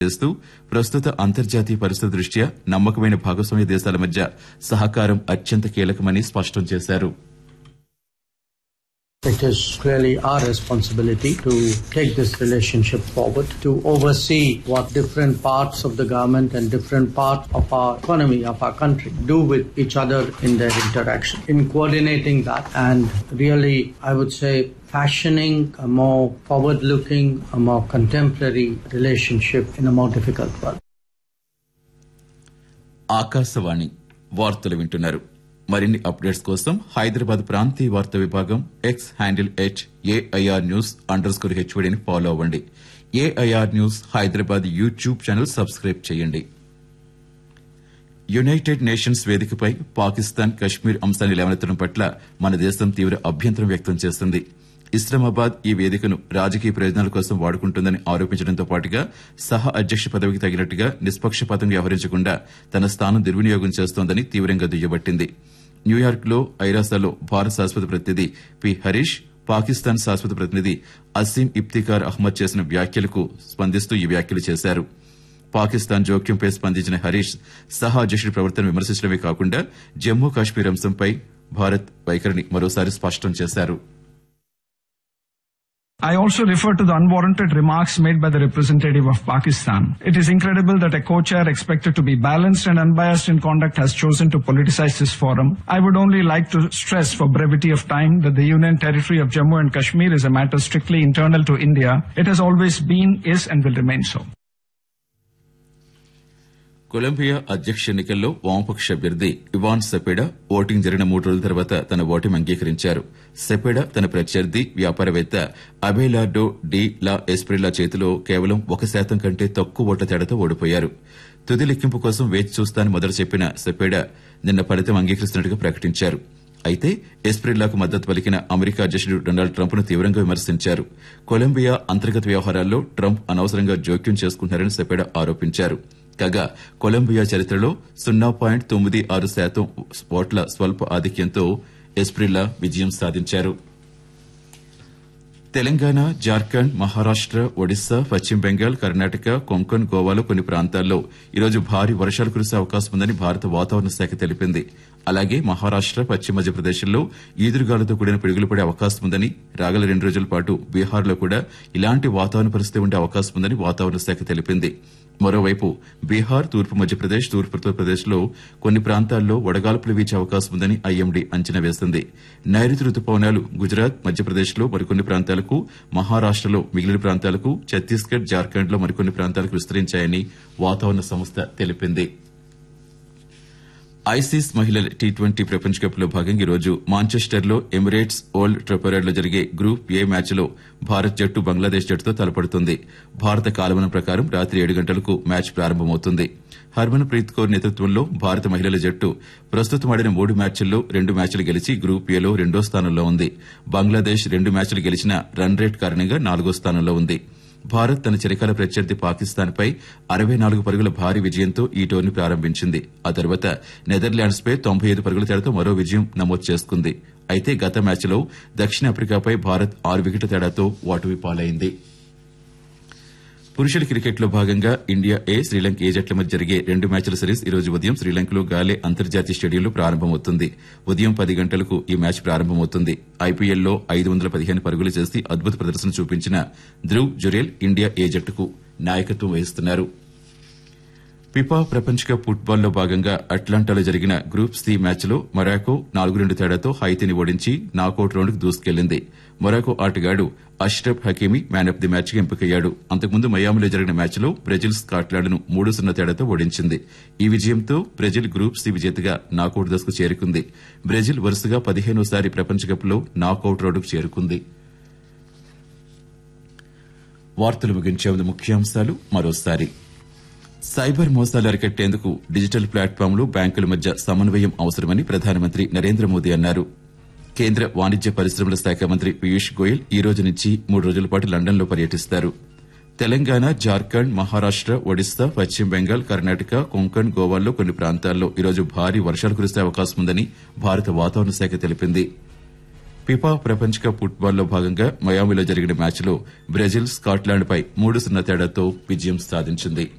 చేస్తూ ప్రస్తుత అంతర్జాతీయ పరిస్థితుల దృష్ట్యా నమ్మకమైన భాగస్వామ్య దేశాల మధ్య సహకారం అత్యంత కీలకమని స్పష్టం చేశారు It is clearly our responsibility to take this relationship forward, to oversee what different parts of the government and different parts of our economy, of our country, do with each other in their interaction. In coordinating that and really, I would say, fashioning a more forward looking, a more contemporary relationship in a more difficult world. Akashvani వార్తలు వింటున్నారు మరిన్ని updates కోసం హైదరాబాద్ ప్రాంతీయ వార్తా విభాగం X handle H AIR news underscore హెచ్వడిని follow అవ్వండి AIR news Hyderabad YouTube channel subscribe చేయండి యునైటెడ్ నేషన్స్ వేదికపై పాకిస్తాన్ కశ్మీర్ అంశాన్ని లేవనెత్తడం పట్ల మన దేశం తీవ్ర అభ్యంతరం వ్యక్తం చేస్తుంది ఇస్లామాబాద్ ఈ వేదికను రాజకీయ ప్రయోజనాల కోసం వాడుకుంటుందని ఆరోపించడంతో పాటుగా సహ అధ్యక్ష పదవికి తగినట్టుగా నిష్పక్షపాతంగా వ్యవహరించకుండా తన స్థానం దుర్వినియోగం చేస్తోందని తీవ్రంగా దుయ్యబట్టింది న్యూయార్క్ లో ఐరాసాలో భారత శాశ్వత ప్రతినిధి పి హరీష్ పాకిస్తాన్ శాశ్వత ప్రతినిధి అసీం ఇఫ్తికార్ అహ్మద్ చేసిన వ్యాఖ్యలకు స్పందిస్తూ ఈ వ్యాఖ్యలు చేశారు పాకిస్తాన్ జోక్యంపై స్పందించిన హరీష్ సహా అధ్యక్షుడి ప్రవర్తన విమర్శించడమే కాకుండా జమ్మూ కాశ్మీర్ అంశంపై భారత్ వైఖరిని మరోసారి స్పష్టం చేశారు I also refer to the unwarranted remarks made by the representative of Pakistan. It is incredible that a co-chair expected to be balanced and unbiased in conduct has chosen to politicize this forum. I would only like to stress for brevity of time that the Union territory of Jammu and Kashmir is a matter strictly internal to India. It has always been, is and will remain so. Colombia అధ్యక్ష ఎన్నికల్లో వామపక్ష అభ్యర్థి Ivan సెపెడా voting జరిగిన మూడు రోజుల తర్వాత తన ఓటమి అంగీకరించారు సెపెడా తన ప్రత్యర్థి వ్యాపారవేత్త అబేలార్డో డి లా ఎస్ప్రిల్లా చేతిలో కేవలం ఒక శాతం కంటే తక్కువ ఓట్ల తేడాతో ఓడిపోయారు తుది లెక్కింపు కోసం వేచి చూస్తానని మొదట చెప్పిన సెపెడా నిన్న ఫలితం అంగీకరిస్తున్నట్టుగా ప్రకటించారు అయితే ఎస్ప్రిల్లాకు మద్దతు పలికిన అమెరికా అధ్యక్షుడు డొనాల్డ్ ట్రంప్ ను తీవ్రంగా విమర్శించారు కొలంబియా అంతర్గత వ్యవహారాల్లో ట్రంప్ అనవసరంగా జోక్యం చేసుకుంటున్నారని సెపెడా ఆరోపించారు కాగా కొలంబియా చరిత్రలో సున్నా పాయింట్ తొమ్మిది ఆరు శాతం ఓట్ల స్వల్ప ఆధిక్యంతో ఎస్ప్రిల్లా విజయం సాధించారు తెలంగాణ జార్ఖండ్ మహారాష్ట ఒడిశా పశ్చిమ బెంగాల్ కర్ణాటక కొంకణ్ గోవాలో కొన్ని ప్రాంతాల్లో ఈరోజు భారీ వర్షాలు కురిసే అవకాశం ఉందని భారత వాతావరణ శాఖ తెలిపింది అలాగే మహారాష్ట పశ్చిమ మధ్యప్రదేశ్లో ఈదురుగాలతో కూడిన పిడుగులు పడే అవకాశం ఉందని రాగల రెండు రోజుల పాటు బీహార్లో కూడా ఇలాంటి వాతావరణ పరిస్థితి ఉండే అవకాశం ఉందని వాతావరణ శాఖ తెలిపింది మరోవైపు బీహార్ తూర్పు మధ్యప్రదేశ్ తూర్పు ఉత్తరప్రదేశ్ లో కొన్ని ప్రాంతాల్లో వడగాల్పులు వీచే అవకాశం ఉందని ఐఎండీ అంచనా వేసింది నైరుతి రుతుపవనాలు గుజరాత్ మధ్యప్రదేశ్ లో మరికొన్ని ప్రాంతాలకు మహారాష్టలో మిగిలిన ప్రాంతాలకు ఛత్తీస్గఢ్ జార్ఖండ్ లో మరికొన్ని ప్రాంతాలకు విస్తరించాయని వాతావరణ సంస్థ తెలిపింది ఐసీస్ మహిళల టీ ట్వంటీ ప్రపంచ కప్ లో భాగంగా ఈరోజు మాంచెస్టర్ లో ఎమిరేట్స్ ఓల్డ్ ట్రెపరెడ్ లో జరిగే గ్రూప్ ఏ మ్యాచ్ లో భారత్ జట్టు బంగ్లాదేశ్ జట్టుతో తలపడుతుంది భారత కాలమానం ప్రకారం రాత్రి ఏడు గంటలకు మ్యాచ్ ప్రారంభమవుతుంది హర్మన్ ప్రీత్ కౌర్ నేతృత్వంలో భారత మహిళల జట్టు ప్రస్తుతం ఆడిన మూడు మ్యాచ్ల్లో రెండు మ్యాచ్లు గెలిచి గ్రూప్ ఏలో రెండో స్థానంలో ఉంది బంగ్లాదేశ్ రెండు మ్యాచ్లు గెలిచిన రన్ రేట్ కారణంగా నాలుగో స్థానంలో ఉంది భారత్ తన చిరకాల ప్రత్యర్థి పాకిస్తాన్ పై అరవై నాలుగు పరుగుల భారీ విజయంతో ఈ టోర్నీ ప్రారంభించింది ఆ తర్వాత నెదర్లాండ్స్ పై తొంభై ఐదు పరుగుల తేడాతో మరో విజయం నమోదు చేసుకుంది అయితే గత మ్యాచ్లో దక్షిణాఫ్రికాపై భారత్ ఆరు వికెట్ల తేడాతో ఓటమి పాలైంది పురుషుల క్రికెట్లో భాగంగా ఇండియా ఏ శ్రీలంక ఏ జట్ల మధ్య జరిగే రెండు మ్యాచ్ల సిరీస్ ఈ రోజు ఉదయం శ్రీలంకలో గాలే అంతర్జాతీయ స్టేడియంలో ప్రారంభమవుతుంది ఉదయం పది గంటలకు ఈ మ్యాచ్ ప్రారంభమవుతుంది ఐపీఎల్లో ఐదు వందల పదిహేను పరుగులు చేసి అద్భుత ప్రదర్శన చూపించిన ధ్రువ్ జురేల్ ఇండియా ఏ జట్టుకు నాయకత్వం వహిస్తున్నారు ఫిఫా ప్రపంచ కప్ ఫుట్బాల్లో భాగంగా అట్లాంటాలో జరిగిన గ్రూప్ సి మ్యాచ్లో మొరాకో నాలుగు రెండు తేడాతో హైతీని ఓడించి నాకౌట్ రౌండ్కు దూసుకెళ్లింది మొరాకో ఆటగాడు Achraf Hakimi man of the మ్యాచ్కి ఎంపికయ్యాడు అంతకుముందు మయామిలో జరిగిన మ్యాచ్లో బ్రెజిల్ స్కాట్లాండ్ను మూడు సున్నా తేడాతో ఓడించింది ఈ విజయంతో బ్రెజిల్ గ్రూప్ సి విజేతగా నాకౌట్ దశకు చేరుకుంది బ్రెజిల్ వరుసగా పదిహేనోసారి ప్రపంచ కప్లో నాకౌట్ రౌండ్కు చేరుకుంది వార్తలు ముగించే ముందు ముఖ్యాంశాలు మరోసారి సైబర్ మోసాలు అరికట్టేందుకు డిజిటల్ ప్లాట్ఫామ్లు బ్యాంకుల మధ్య సమన్వయం అవసరమని ప్రధానమంత్రి నరేంద్ర మోదీ అన్నారు కేంద్ర వాణిజ్య పరిశ్రమల శాఖ మంత్రి పీయూష్ గోయల్ ఈ రోజు నుంచి మూడు రోజుల పాటు లండన్లో పర్యటిస్తారు తెలంగాణ జార్ఖండ్ మహారాష్ట ఒడిశా పశ్చిమ బెంగాల్ కర్ణాటక కొంకణ్ గోవాల్లో కొన్ని ప్రాంతాల్లో ఈరోజు భారీ వర్షాలు కురిసే అవకాశం ఉందని భారత వాతావరణ శాఖ తెలిపింది ఫిఫా ప్రపంచ కప్ ఫుట్బాల్లో భాగంగా మయామిలో జరిగిన మ్యాచ్లో బ్రెజిల్ స్కాట్లాండ్ పై మూడు సున్నా తేడాతో విజయం సాధించింది